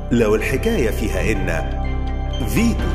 لو الحكاية فيها إن فيتو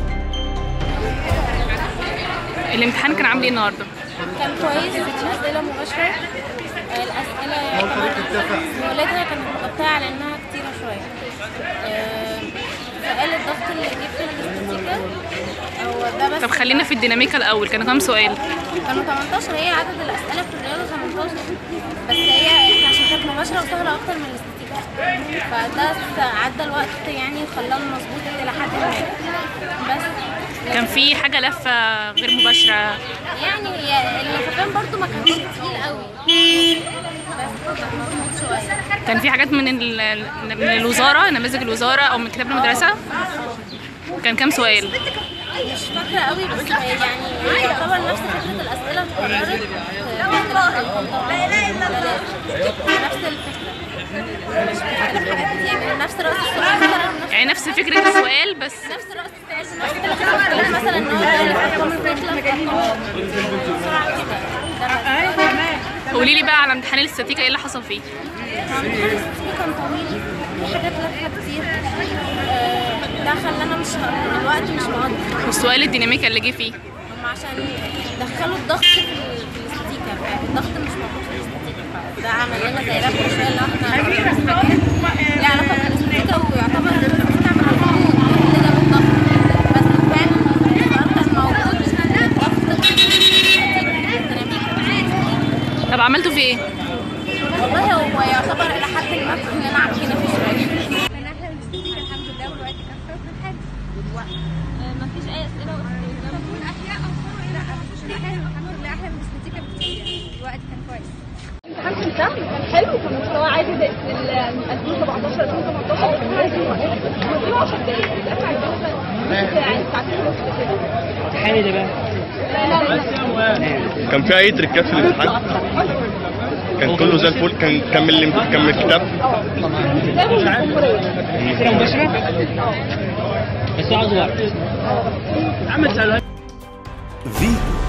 الامتحان كان عامل ايه النهارده؟ كان كويس أسئلة مباشرة الأسئلة يعتبر مولدها كانت متقطعة على إنها كتيرة شوية آه، سؤال الضغط اللي جه في الاستاتيكا هو ده بس طب خلينا في الديناميكا الاول كانوا كام سؤال؟ كانوا 18 هي عدد الأسئلة في الرياضة 18 بس هي عشان كانت مباشرة وسهلة أكتر من الاستاتيكا فده عدى الوقت يعني وخلاه مظبوط إلى حد ما بس كان في حاجه لفه غير مباشره يعني هي اللفافان برضو ما كانش تقيل قوي بس كان مظبوط شويه كان في حاجات من ال- من الوزاره نماذج الوزاره او من كتاب المدرسه كان كام سؤال؟ مش فاكره قوي بس يعني يعتبر نفس فكره الاسئله اتكررت نفس الفكره مش بتختلف حاجات كتير نفس راس السؤال مثلا نفس يعني نفس فكره السؤال بس نفس راس السؤال نفس الاختلاف مثلا ان هو ده الارقام الرجله بسرعه كده ده بس. قولي لي بقى على امتحان الاستاتيكا ايه اللي حصل فيه؟ امتحان الاستاتيكا كان طويل في حاجات لفه كتير آه، ده خلانا مش الوقت مش مقضي والسؤال الديناميكا اللي جه فيه هم عشان دخلوا الضغط في ال- في الاستاتيكا الضغط مش موجود في الاستاتيكا فده عمل لنا زي ربكه شويه اللي احنا بندرس حاجات ليها علاقه بالاستاتيكا ويعتبر الاستاتيكا من القانون اللي جاب الضغط بس كان السؤال كان موجود الضغط في الديناميكا طب عملتوا فيه ايه؟ والله هو يعتبر الى حد ما كلنا عارفين فيه شويه كان احلى من الاستاتيكا الحمد لله والوقت كان خلص كان حلو مفيش اي اسئله طب والاحياء اخباره ايه لا مفيش حلو الحمد لله احلى من الاستاتيكا بكتير يعني الوقت كان كويس الامتحان كان سهل كان حلو كان مستوى عادي زي في ال 2017 2018 كان عادي كان 10 دقايق الدفع عندنا كان يعني ساعتين ونص كده حالي ده بقى لا لا لا كان في اي تريكات في الامتحان كان كله زي الفل كان كان من الامت- كان من الكتاب زي ما الجمهورية أسئلة مباشرة بس عاوز وقت فيتو